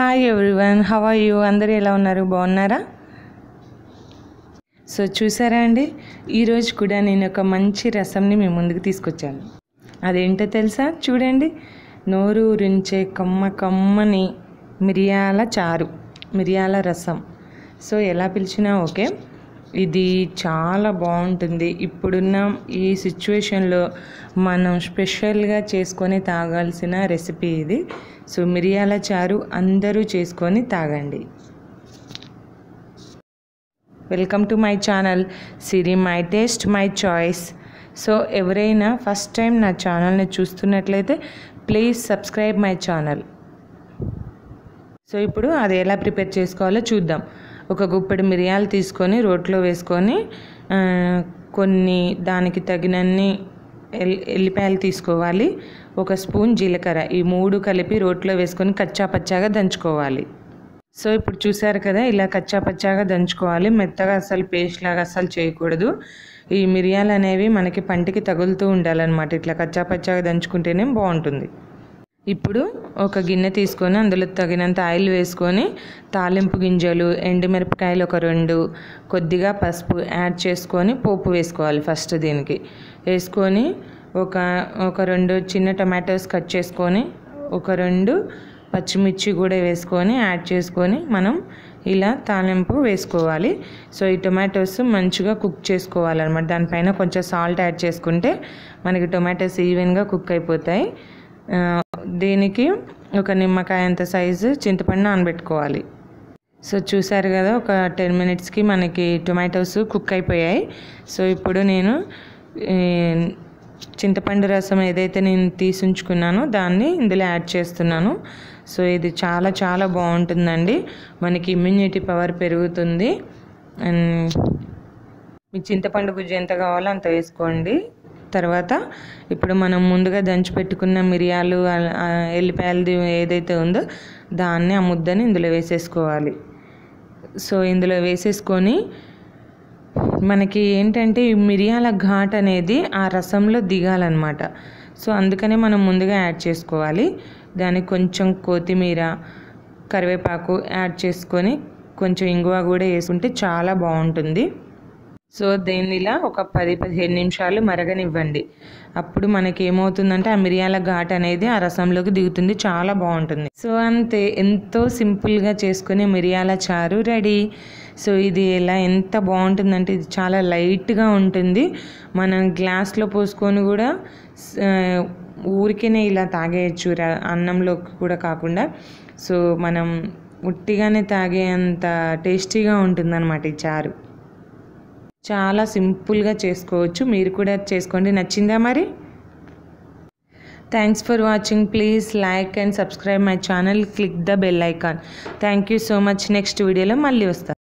hi everyone how are you అందరూ ఎలా ఉన్నారు బాగున్నారా సో చూసారా అండి ఈరోజు కూడా నేను ఒక మంచి రసంని మీ ముందుకు తీసుకొచ్చాను అదేంటో తెలుసా చూడండి నోరు ఊరించే కమ్మ కమ్మని మిరియాల చారు మిరియాల రసం సో ఎలా పిలిచినా ఓకే ఇది చాలా బాగుంటుంది ఇప్పుడున్న ఈ సిచ్యువేషన్లో మనం స్పెషల్గా చేసుకొని తాగాల్సిన రెసిపీ ఇది సో మిరియాల చారు అందరూ చేసుకొని తాగండి welcome to my channel Siri my taste my choice so ఎవరైనా ఫస్ట్ టైం నా ఛానల్ని చూస్తున్నట్లయితే please subscribe my channel so ఇప్పుడు అది ఎలా ప్రిపేర్ చేసుకోవాలో చూద్దాం ఒక గుప్పెడు మిరియాలు తీసుకొని రోట్లో వేసుకొని ఆ, కొన్ని దానికి తగినన్ని ఎల్ ఎల్లిపాయలు తీసుకోవాలి ఒక స్పూన్ జీలకర్ర ఈ మూడు కలిపి రోట్లో వేసుకొని కచ్చా పచ్చాగా దంచుకోవాలి సో ఇప్పుడు చూసారు కదా ఇలా కచ్చా పచ్చాగా దంచుకోవాలి మెత్తగా అసలు పేస్ట్ లాగా అస్సలు చేయకూడదు ఈ మిరియాలు అనేవి మనకి పంటికి తగులుతూ ఉండాలన్నమాట ఇట్లా కచ్చా పచ్చాగా దంచుకుంటేనే బాగుంటుంది ఇప్పుడు ఒక గిన్నె తీసుకొని అందులో తగినంత ఆయిల్ వేసుకొని తాలింపు గింజలు ఎండుమిరపకాయలు ఒక రెండు కొద్దిగా పసుపు యాడ్ చేసుకొని పోపు వేసుకోవాలి ఫస్ట్ దీనికి వేసుకొని ఒక ఒక రెండు చిన్న టమాటోస్ కట్ చేసుకొని ఒక రెండు పచ్చిమిర్చి కూడా వేసుకొని యాడ్ చేసుకొని మనం ఇలా తాలింపు వేసుకోవాలి సో ఈ టొమాటోస్ మంచిగా కుక్ చేసుకోవాలన్నమాట దానిపైన కొంచెం సాల్ట్ యాడ్ చేసుకుంటే మనకి టొమాటోస్ ఈవెన్గా కుక్ అయిపోతాయి ఆ, దీనికి ఒక నిమ్మకాయ అంత సైజు చింతపండు నానబెట్టుకోవాలి సో చూసారు కదా ఒక టెన్ మినిట్స్కి మనకి టొమాటోస్ కుక్ అయిపోయాయి సో ఇప్పుడు నేను ఈ, చింతపండు రసం ఏదైతే నేను తీసి ఉంచుకున్నానో దాన్ని ఇందులో యాడ్ చేస్తున్నాను సో ఇది చాలా చాలా బాగుంటుందండి మనకి ఇమ్యూనిటీ పవర్ పెరుగుతుంది అండ్ మీ చింతపండు గుజ్జు ఎంత కావాలో అంత వేసుకోండి తర్వాత ఇప్పుడు మనం ముందుగా దంచి పెట్టుకున్న మిరియాలు ఆ- ఆ ఎల్లిపాయలది ఏదైతే ఉందో దాన్ని ఆ ముద్దని ఇందులో వేసేసుకోవాలి సో ఇందులో వేసేసుకొని మనకి ఏంటంటే ఈ మిరియాల ఘాట్ అనేది ఆ రసంలో దిగాలన్నమాట సో అందుకనే మనం ముందుగా యాడ్ చేసుకోవాలి దానికి కొంచెం కొత్తిమీర కరివేపాకు యాడ్ చేసుకొని కొంచెం ఇంగువ కూడా వేసుకుంటే చాలా బాగుంటుంది సో దీన్ని ఇలా ఒక పది పదిహేను నిమిషాలు మరగనివ్వండి అప్పుడు మనకి ఏమవుతుందంటే ఆ మిరియాల ఘాట్ అనేది ఆ రసంలోకి దిగుతుంది చాలా బాగుంటుంది సో అంతే ఎంతో సింపుల్గా చేసుకునే మిరియాల చారు రెడీ సో ఇది ఎలా ఎంత బాగుంటుందంటే ఇది చాలా లైట్గా ఉంటుంది మనం గ్లాస్లో పోసుకొని కూడా ఆ, ఊరికేనే ఇలా తాగేయచ్చు ర- అన్నంలోకి కూడా కాకుండా సో మనం ఉట్టిగానే తాగేంత టేస్టీగా ఉంటుందన్నమాట ఈ చారు చాలా సింపుల్గా చేసుకోవచ్చు మీరు కూడా చేసుకోండి నచ్చిందా మరి thanks for watching please like and subscribe my channel click the bell icon thank you so much next వీడియోలో మళ్ళీ వస్తాను